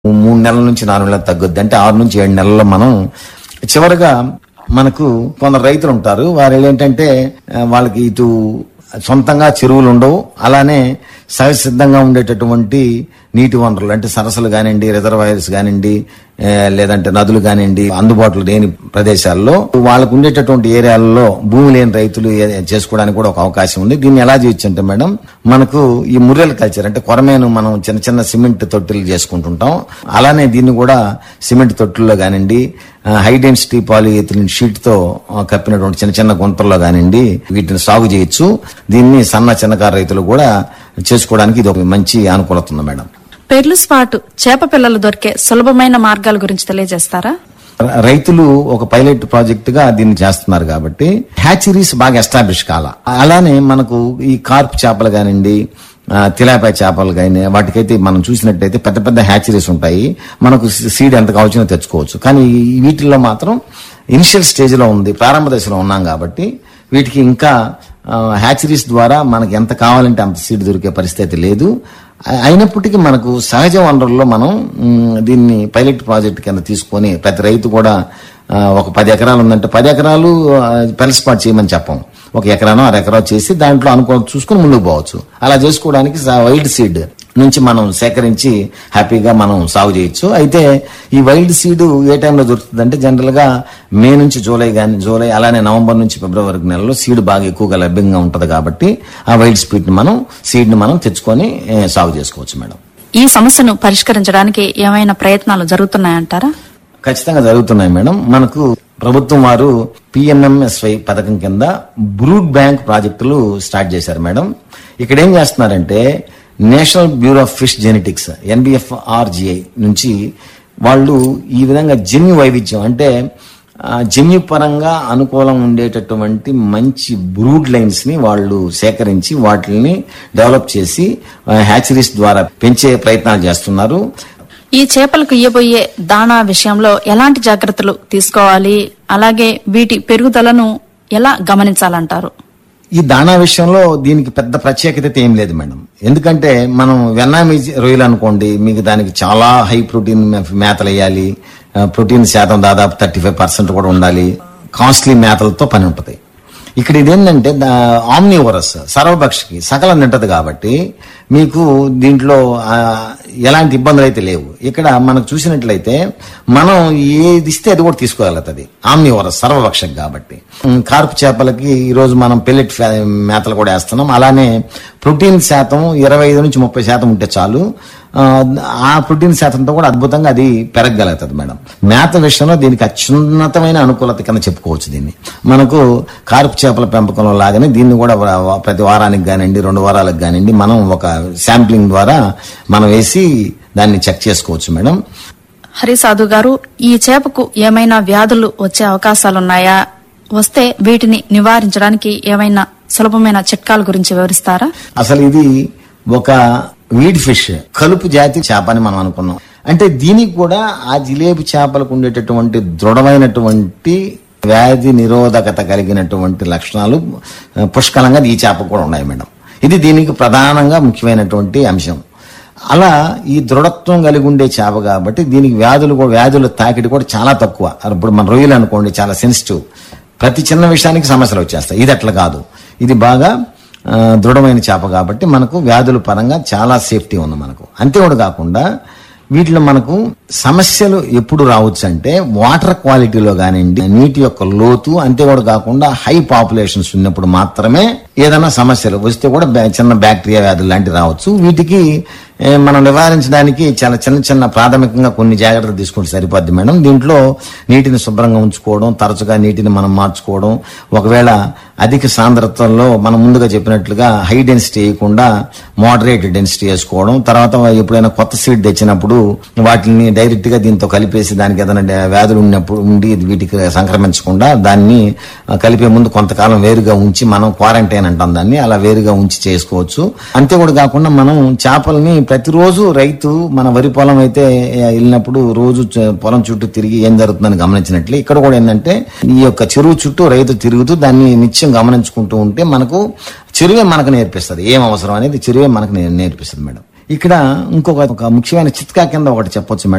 మూడు నెలల నుంచి నాలుగు నెలలు తగ్గుద్ది అంటే ఆరు నుంచి ఏడు నెలల్లో మనం చివరగా మనకు కొందరు రైతులు ఉంటారు వారు ఏంటంటే ఆ, వాళ్ళకి ఇటు సొంతంగా చెరువులు ఉండవు అలానే సహజ సిద్ధంగా ఉండేటటువంటి నీటి వనరులు అంటే సరస్సులు కానివ్వండి రిజర్వాయర్స్ కానివ్వండి ఆ, లేదంటే నదులు కానివ్వండి అందుబాటులో లేని ప్రదేశాల్లో వాళ్ళకు ఉండేటటువంటి ఏరియాలలో భూమి లేని రైతులు ఏ- చేసుకోవడానికి కూడా ఒక అవకాశం ఉంది దీన్ని ఎలా చేయొచ్చు అంటే మేడం మనకు ఈ ముర్రెల్ కల్చర్ అంటే కొరమేను మనం చిన్న చిన్న సిమెంట్ తొట్టిలు చేసుకుంటుంటాం అలానే దీన్ని కూడా సిమెంట్ తొట్టుల్లో కానివ్వండి హై డెన్సిటీ పాలిఎథిలిన్ షీట్ తో ఆ, కప్పినటువంటి చిన్న చిన్న గుంతల్లో కానివ్వండి వీటిని సాగు చేయొచ్చు దీన్ని సన్న చిన్నకారు రైతులు కూడా చేసుకోవడానికి ఇది ఒక మంచి అనుకూలత ఉంది మేడం పెర్లు స్పాట్ చేప పిల్లలు దొరికే సులభమైన మార్గాల గురించి తెలియజేస్తారా ర- రైతులు ఒక పైలట్ ప్రాజెక్ట్ గా దీన్ని చేస్తున్నారు కాబట్టి హ్యాచరీస్ బాగా ఎస్టాబ్లిష్ కాల అలానే మనకు ఈ కార్ప్ చేపలు కానివ్వండి ఆ, తిలాపాయ చేపలు కానీ వాటికైతే మనం చూసినట్టయితే పెద్ద పెద్ద హ్యాచరీస్ ఉంటాయి మనకు సీడ్ ఎంత కావచ్చునో తెచ్చుకోవచ్చు కానీ ఈ వీటిల్లో మాత్రం ఇనిషియల్ స్టేజ్ లో ఉంది ప్రారంభ దశలో ఉన్నాం కాబట్టి వీటికి ఇంకా హ్యాచరీస్ ద్వారా మనకి ఎంత కావాలంటే అంత సీడ్ దొరికే పరిస్థితి లేదు అ- అయినప్పటికీ మనకు సహజ వనరుల్లో మనం మ్, దీన్ని పైలట్ ప్రాజెక్ట్ కింద తీసుకొని ప్రతి రైతు కూడా ఆ, ఒక పది ఎకరాలు ఉందంటే పది ఎకరాలు పెల్ స్పాట్ చేయమని చెప్పం ఒక ఎకరానో అర ఎకరా చేసి దాంట్లో అనుకో చూసుకుని ముందుకు పోవచ్చు అలా చేసుకోవడానికి వైల్డ్ సీడ్ నుంచి మనం సేకరించి హ్యాపీగా మనం సాగు చేయొచ్చు అయితే ఈ వైల్డ్ సీడ్ ఏ టైంలో దొరుకుతుంది అంటే జనరల్ గా మే నుంచి జూలై కానీ జూలై అలానే నవంబర్ నుంచి ఫిబ్రవరి నెలలో సీడ్ బాగా ఎక్కువగా లభ్యంగా ఉంటది కాబట్టి ఆ వైల్డ్ స్పీడ్ ని మనం సీడ్ ని మనం తెచ్చుకొని ఏ, సాగు చేసుకోవచ్చు మేడం ఈ సమస్యను పరిష్కరించడానికి ఏమైనా ప్రయత్నాలు జరుగుతున్నాయంటారా ఖచ్చితంగా జరుగుతున్నాయి మేడం మనకు ప్రభుత్వం వారు పిఎంఎంఎస్వై పథకం కింద బ్రూడ్ బ్యాంక్ ప్రాజెక్టులు స్టార్ట్ చేశారు మేడం ఇక్కడ ఏం చేస్తున్నారంటే national bureau of fish genetics NBF RGI నుంచి వాళ్ళు ఈ విధంగా జన్యు వైవిధ్యం అంటే ఆ, జన్యుపరంగా అనుకూలం ఉండేటటువంటి మంచి బ్రూడ్ లైన్స్ ని వాళ్ళు సేకరించి వాటిని డెవలప్ చేసి హ్యాచరీస్ ద్వారా పెంచే ప్రయత్నాలు చేస్తున్నారు ఈ చేపలకు ఇయ్యబోయే దాణా విషయంలో ఎలాంటి జాగ్రత్తలు తీసుకోవాలి అలాగే వీటి పెరుగుదలను ఎలా గమనించాలంటారు ఈ దాణా విషయంలో దీనికి పెద్ద ప్రత్యేకత అయితే ఏం లేదు మేడం ఎందుకంటే మనం వెన్నామి రొయ్యలు అనుకోండి మీకు దానికి చాలా హై ప్రోటీన్ మేతలు వేయాలి ఆ, ప్రోటీన్ శాతం దాదాపు థర్టీ ఫైవ్ పర్సెంట్ కూడా ఉండాలి కాస్ట్లీ మేతలతో పని ఉంటుంది ఇక్కడ ఇదేంటంటే ఆమ్నివరస్ సర్వభక్షకి సకలం తింటది కాబట్టి మీకు దీంట్లో ఆ, ఎలాంటి ఇబ్బందులు అయితే లేవు ఇక్కడ మనకు చూసినట్లయితే మనం ఏది ఇస్తే అది కూడా తీసుకోగలుగుతుంది ఆమ్నివరస్ సర్వభక్షక్ కాబట్టి ఉమ్, కార్పు చేపలకి ఈరోజు మనం పెల్లెట్ ఫ్యా- మేతలు కూడా వేస్తున్నాం అలానే ప్రోటీన్ శాతం ఇరవై ఐదు నుంచి ముప్పై శాతం ఉంటే చాలు ఆ, ఆ ప్రోటీన్ శాతంతో కూడా అద్భుతంగా అది పెరగగలుగుతుంది మేడం మేత విషయంలో దీనికి అత్యున్నతమైన అనుకూలత కింద చెప్పుకోవచ్చు దీన్ని మనకు కార్పు చేపల పెంపకంలో లాగానే దీన్ని కూడా వ- ప్రతి వారానికి కానివ్వండి రెండు వారాలకు కానివ్వండి మనం ఒక శాంప్లింగ్ ద్వారా మనం వేసి దాన్ని చెక్ చేసుకోవచ్చు మేడం హరిసాధు గారు ఈ చేపకు ఏమైనా వ్యాధులు వచ్చే అవకాశాలున్నాయా వస్తే వీటిని నివారించడానికి ఏమైనా సులభమైన చిట్కాల గురించి వివరిస్తారా అసలు ఇది ఒక వీడ్ ఫిష్ కలుపు జాతి చేప అని మనం అనుకున్నాం అంటే దీనికి కూడా ఆ జిలేబీ చేపలకు ఉండేటటువంటి దృఢమైనటువంటి వ్యాధి నిరోధకత కలిగినటువంటి లక్షణాలు ఆ, పుష్కలంగా ఈ చేపకు కూడా ఉన్నాయి మేడం ఇది దీనికి ప్రధానంగా ముఖ్యమైనటువంటి అంశం అలా ఈ దృఢత్వం కలిగి ఉండే చేప కాబట్టి దీనికి వ్యాధులు కూడా వ్యాధుల తాకిడి కూడా చాలా తక్కువ ఇప్పుడు మన రొయ్యలు అనుకోండి చాలా సెన్సిటివ్ ప్రతి చిన్న విషయానికి సమస్యలు వచ్చేస్తాయి ఇది అట్లా కాదు ఇది బాగా ఆ, దృఢమైన చేప కాబట్టి మనకు వ్యాధుల పరంగా చాలా సేఫ్టీ ఉంది మనకు అంతే కూడా కాకుండా వీటిలో మనకు సమస్యలు ఎప్పుడు రావచ్చు అంటే వాటర్ క్వాలిటీలో కానివ్వండి నీటి యొక్క లోతు అంతే కూడా కాకుండా హై పాపులేషన్స్ ఉన్నప్పుడు మాత్రమే ఏదైనా సమస్యలు వస్తే కూడా బ్యా- చిన్న బ్యాక్టీరియా వ్యాధులు లాంటివి రావచ్చు వీటికి ఏ, మనం నివారించడానికి చాలా చిన్న చిన్న ప్రాథమికంగా కొన్ని జాగ్రత్తలు తీసుకుంటే సరిపోద్ది మేడం దీంట్లో నీటిని శుభ్రంగా ఉంచుకోవడం తరచుగా నీటిని మనం మార్చుకోవడం ఒకవేళ అధిక సాంద్రతలో మనం ముందుగా చెప్పినట్లుగా హై డెన్సిటీ వేయకుండా మోడరేట్ డెన్సిటీ వేసుకోవడం తర్వాత ఎప్పుడైనా కొత్త సీడ్ తెచ్చినప్పుడు వాటిని డైరెక్ట్ గా దీంతో కలిపేసి దానికి ఏదైనా డా- వ్యాధులు ఉన్నప్పుడు ఉండి వీటికి సంక్రమించకుండా దాన్ని ఆ, కలిపే ముందు కొంతకాలం వేరుగా ఉంచి మనం క్వారంటైన్ అంటాం దాన్ని అలా వేరుగా ఉంచి చేసుకోవచ్చు అంతే కూడా కాకుండా మనం చేపల్ని ప్రతిరోజు రైతు మన వరి పొలం అయితే ఆ, వెళ్ళినప్పుడు రోజు చ- పొలం చుట్టూ తిరిగి ఏం జరుగుతుందని గమనించినట్లే ఇక్కడ కూడా ఏంటంటే ఈ యొక్క చెరువు చుట్టూ రైతు తిరుగుతూ దాన్ని నిత్యం గమనించుకుంటూ ఉంటే మనకు చెరువే మనకు నేర్పిస్తుంది ఏం అవసరం అనేది చెరువే మనకు నే- నేర్పిస్తుంది మేడం ఇక్కడ ఇంకొక ఒక ముఖ్యమైన చిట్కా కింద ఒకటి చెప్పొచ్చు మేడం